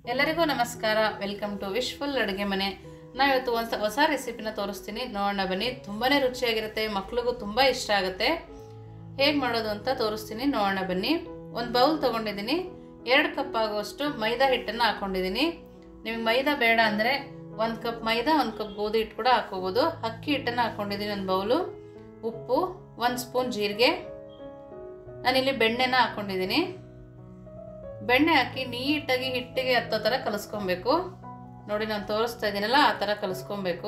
ಎಲ್ಲರಿಗೂ ನಮಸ್ಕಾರ welcome to wishful ಅಡುಗೆ ಮನೆ ನಾವಿವತ್ತು ಒಂದು ಹೊಸ ರೆಸಿಪಿನ ತೋರಿಸ್ತೀನಿ ನೋಡೋಣ ಬನ್ನಿ ತುಂಬಾ ರುಚಿಯಾಗಿರುತ್ತೆ ಮಕ್ಳಿಗೂ ತುಂಬ ಇಷ್ಟ ಆಗುತ್ತೆ ಹೇಗೆ ಮಾಡೋದು ಅಂತ ತೋರಿಸ್ತೀನಿ ನೋಡೋಣ ಬನ್ನಿ ಒಂದು ಬೌಲ್ ತೊಗೊಂಡಿದ್ದೀನಿ ಎರಡು ಕಪ್ ಆಗುವಷ್ಟು ಮೈದಾ ಹಿಟ್ಟನ್ನು ಹಾಕ್ಕೊಂಡಿದ್ದೀನಿ ನಿಮಗೆ ಮೈದಾ ಬೇಡ ಅಂದರೆ ಒಂದು ಕಪ್ ಮೈದಾ ಒಂದು ಕಪ್ ಗೋಧಿ ಹಿಟ್ಟು ಕೂಡ ಹಾಕೋಬೋದು ಅಕ್ಕಿ ಹಿಟ್ಟನ್ನು ಹಾಕ್ಕೊಂಡಿದ್ದೀನಿ ಒಂದು ಬೌಲು ಉಪ್ಪು ಒಂದು ಸ್ಪೂನ್ ಜೀರಿಗೆ ನಾನಿಲ್ಲಿ ಬೆಣ್ಣೆನ ಹಾಕ್ಕೊಂಡಿದ್ದೀನಿ ಬೆಣ್ಣೆ ಹಾಕಿ ನೀಟಾಗಿ ಹಿಟ್ಟಿಗೆ ಹತ್ತೋ ಥರ ಕಲಿಸ್ಕೊಬೇಕು ನೋಡಿ ನಾನು ತೋರಿಸ್ತಾ ಇದ್ದೀನಲ್ಲ ಆ ಥರ ಕಲಿಸ್ಕೊಬೇಕು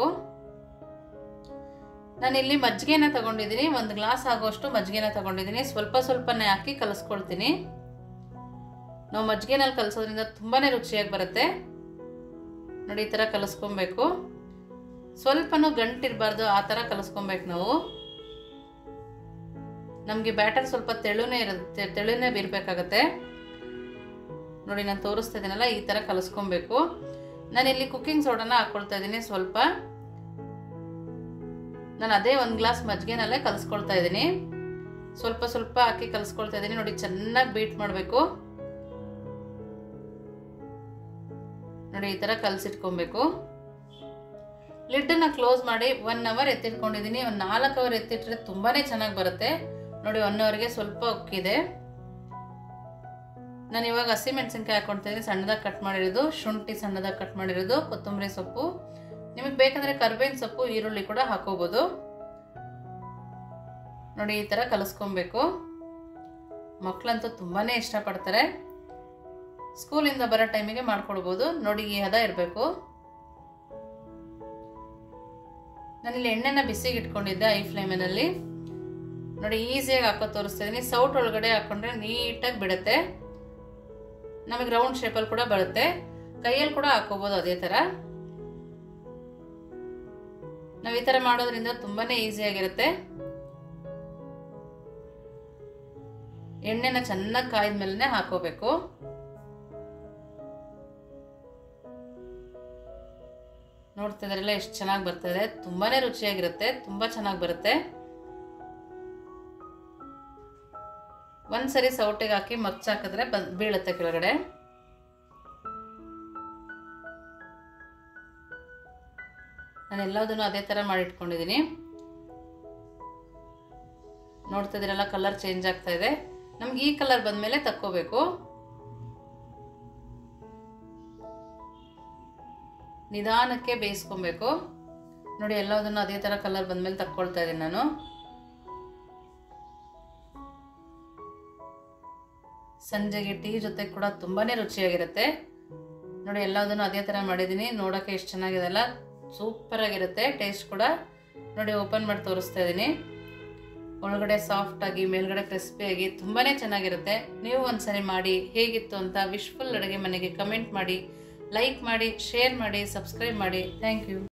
ನಾನಿಲ್ಲಿ ಮಜ್ಜಿಗೆನ ತಗೊಂಡಿದ್ದೀನಿ ಒಂದು ಗ್ಲಾಸ್ ಆಗೋಷ್ಟು ಮಜ್ಜಿಗೆನ ತಗೊಂಡಿದ್ದೀನಿ ಸ್ವಲ್ಪ ಸ್ವಲ್ಪನೇ ಹಾಕಿ ಕಲಿಸ್ಕೊಳ್ತೀನಿ ನಾವು ಮಜ್ಜಿಗೆನಲ್ಲಿ ಕಲಿಸೋದ್ರಿಂದ ತುಂಬಾ ರುಚಿಯಾಗಿ ಬರುತ್ತೆ ನೋಡಿ ಈ ಥರ ಕಲಿಸ್ಕೊಬೇಕು ಸ್ವಲ್ಪನೂ ಗಂಟಿರಬಾರ್ದು ಆ ಥರ ಕಲಿಸ್ಕೊಬೇಕು ನಾವು ನಮಗೆ ಬ್ಯಾಟರ್ ಸ್ವಲ್ಪ ತೆಳುನೇ ಇರುತ್ತೆ ತೆಳುನೇ ಬೀರಬೇಕಾಗತ್ತೆ ನೋಡಿ ನಾನು ತೋರಿಸ್ತಾ ಇದ್ದೀನಲ್ಲ ಈ ಥರ ಕಲಿಸ್ಕೊಬೇಕು ನಾನಿಲ್ಲಿ ಕುಕ್ಕಿಂಗ್ ಸೋಡಾನ ಹಾಕ್ಕೊಳ್ತಾ ಇದ್ದೀನಿ ಸ್ವಲ್ಪ ನಾನು ಅದೇ ಒಂದು ಗ್ಲಾಸ್ ಮಜ್ಜಿಗೆನಲ್ಲೇ ಕಲಿಸ್ಕೊಳ್ತಾ ಇದ್ದೀನಿ ಸ್ವಲ್ಪ ಸ್ವಲ್ಪ ಹಾಕಿ ಕಲಿಸ್ಕೊಳ್ತಾ ಇದ್ದೀನಿ ನೋಡಿ ಚೆನ್ನಾಗಿ ಬೀಟ್ ಮಾಡಬೇಕು ನೋಡಿ ಈ ಥರ ಕಲಸಿಟ್ಕೊಬೇಕು ಲಿಡ್ಡನ್ನ ಕ್ಲೋಸ್ ಮಾಡಿ ಒನ್ ಅವರ್ ಎತ್ತಿಟ್ಕೊಂಡಿದ್ದೀನಿ ಒಂದು ನಾಲ್ಕು ಅವರ್ ಎತ್ತಿಟ್ರೆ ತುಂಬಾ ಚೆನ್ನಾಗಿ ಬರುತ್ತೆ ನೋಡಿ ಒನ್ ಅವರ್ಗೆ ಸ್ವಲ್ಪ ಉಕ್ಕಿದೆ ನಾನು ಇವಾಗ ಹಸಿಮೆಣಸಿನ್ಕಾಯಿ ಹಾಕ್ಕೊಳ್ತಾ ಇದ್ದೀನಿ ಸಣ್ಣದಾಗಿ ಕಟ್ ಮಾಡಿರೋದು ಶುಂಠಿ ಸಣ್ಣದಾಗಿ ಕಟ್ ಮಾಡಿರೋದು ಕೊತ್ತಂಬರಿ ಸೊಪ್ಪು ನಿಮಗೆ ಬೇಕಂದರೆ ಕರ್ಬೇವಿನ ಸೊಪ್ಪು ಈರುಳ್ಳಿ ಕೂಡ ಹಾಕೋಬೋದು ನೋಡಿ ಈ ಥರ ಕಲಿಸ್ಕೊಬೇಕು ಮಕ್ಕಳಂತೂ ತುಂಬಾ ಇಷ್ಟಪಡ್ತಾರೆ ಸ್ಕೂಲಿಂದ ಬರೋ ಟೈಮಿಗೆ ಮಾಡ್ಕೊಡ್ಬೋದು ನೋಡಿ ಈ ಹದ ಇರಬೇಕು ನಾನಿಲ್ಲಿ ಎಣ್ಣೆನ ಬಿಸಿಗೆ ಇಟ್ಕೊಂಡಿದ್ದೆ ಐ ಫ್ಲೇಮಿನಲ್ಲಿ ನೋಡಿ ಈಸಿಯಾಗಿ ಹಾಕೋ ತೋರಿಸ್ತಾ ಇದ್ದೀನಿ ಸೌಟ್ ಒಳಗಡೆ ಹಾಕೊಂಡ್ರೆ ನೀಟಾಗಿ ಬಿಡುತ್ತೆ ನಮಗೆ ರೌಂಡ್ ಶೇಪಲ್ಲಿ ಕೂಡ ಬರುತ್ತೆ ಕೈಯಲ್ಲಿ ಕೂಡ ಹಾಕೋಬೋದು ಅದೇ ಥರ ನಾವು ಈ ಥರ ಮಾಡೋದ್ರಿಂದ ತುಂಬಾ ಈಸಿಯಾಗಿರುತ್ತೆ ಎಣ್ಣೆನ ಚೆನ್ನಾಗಿ ಕಾಯ್ದ ಮೇಲೆ ಹಾಕೋಬೇಕು ನೋಡ್ತಾ ಇದ್ರಲ್ಲ ಎಷ್ಟು ಚೆನ್ನಾಗಿ ಬರ್ತದೆ ತುಂಬಾ ರುಚಿಯಾಗಿರುತ್ತೆ ತುಂಬ ಚೆನ್ನಾಗಿ ಬರುತ್ತೆ ಒಂದ್ಸರಿ ಸೌಟೆಗೆ ಹಾಕಿ ಮಚ್ಚ ಹಾಕಿದ್ರೆ ಬಂದ್ ಬೀಳುತ್ತೆ ಕೆಳಗಡೆ ನಾನು ಎಲ್ಲದನ್ನು ಅದೇ ಥರ ಮಾಡಿಟ್ಕೊಂಡಿದ್ದೀನಿ ನೋಡ್ತಾ ಇದ್ದೀರಲ್ಲ ಕಲರ್ ಚೇಂಜ್ ಆಗ್ತಾ ಇದೆ ನಮ್ಗೆ ಈ ಕಲರ್ ಬಂದಮೇಲೆ ತಕ್ಕೋಬೇಕು ನಿಧಾನಕ್ಕೆ ಬೇಯಿಸ್ಕೊಬೇಕು ನೋಡಿ ಎಲ್ಲದನ್ನು ಅದೇ ಥರ ಕಲರ್ ಬಂದಮೇಲೆ ತಕ್ಕೊಳ್ತಾ ಇದ್ದೀನಿ ನಾನು ಸಂಜೆಗೆ ಟೀ ಜೊತೆ ಕೂಡ ತುಂಬಾ ರುಚಿಯಾಗಿರುತ್ತೆ ನೋಡಿ ಎಲ್ಲದನ್ನು ಅದೇ ಥರ ಮಾಡಿದ್ದೀನಿ ನೋಡೋಕ್ಕೆ ಎಷ್ಟು ಚೆನ್ನಾಗಿದೆಲ್ಲ ಸೂಪರಾಗಿರುತ್ತೆ ಟೇಸ್ಟ್ ಕೂಡ ನೋಡಿ ಓಪನ್ ಮಾಡಿ ತೋರಿಸ್ತಾ ಇದ್ದೀನಿ ಒಳಗಡೆ ಸಾಫ್ಟಾಗಿ ಮೇಲ್ಗಡೆ ಕ್ರಿಸ್ಪಿಯಾಗಿ ತುಂಬಾ ಚೆನ್ನಾಗಿರುತ್ತೆ ನೀವು ಒಂದ್ಸರಿ ಮಾಡಿ ಹೇಗಿತ್ತು ಅಂತ ವಿಶ್ಫುಲ್ ಅಡುಗೆ ಮನೆಗೆ ಕಮೆಂಟ್ ಮಾಡಿ ಲೈಕ್ ಮಾಡಿ ಶೇರ್ ಮಾಡಿ ಸಬ್ಸ್ಕ್ರೈಬ್ ಮಾಡಿ ಥ್ಯಾಂಕ್ ಯು